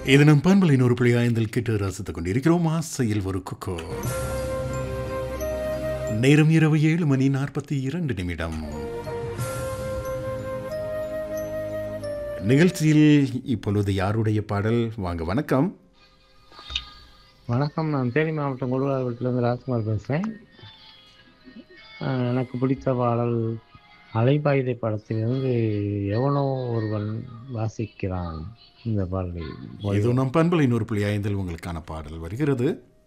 இது நம் பண்பலின் ஒரு புள்ளி ஐந்தில் கேட்டு ரசித்துக் கொண்டிருக்கிறோம் ஆசையில் ஒரு குக்கோ நேரம் இரவு ஏழு மணி நாற்பத்தி இரண்டு நிமிடம் நிகழ்ச்சியில் இப்பொழுது யாருடைய பாடல் வாங்க வணக்கம் வணக்கம் நான் தேனி மாவட்டம் கொடுவாரப்பட்டிலேருந்து ராஜ்குமார் பேசுகிறேன் எனக்கு பிடித்த பாடல் அலைபாயுதை படத்திலிருந்து எவனோ ஒருவன் வாசிக்கிறான் இந்த பாடலை இது நம் பண்பலின் ஒரு புள்ளி ஐந்தில் உங்களுக்கான பாடல் வருகிறது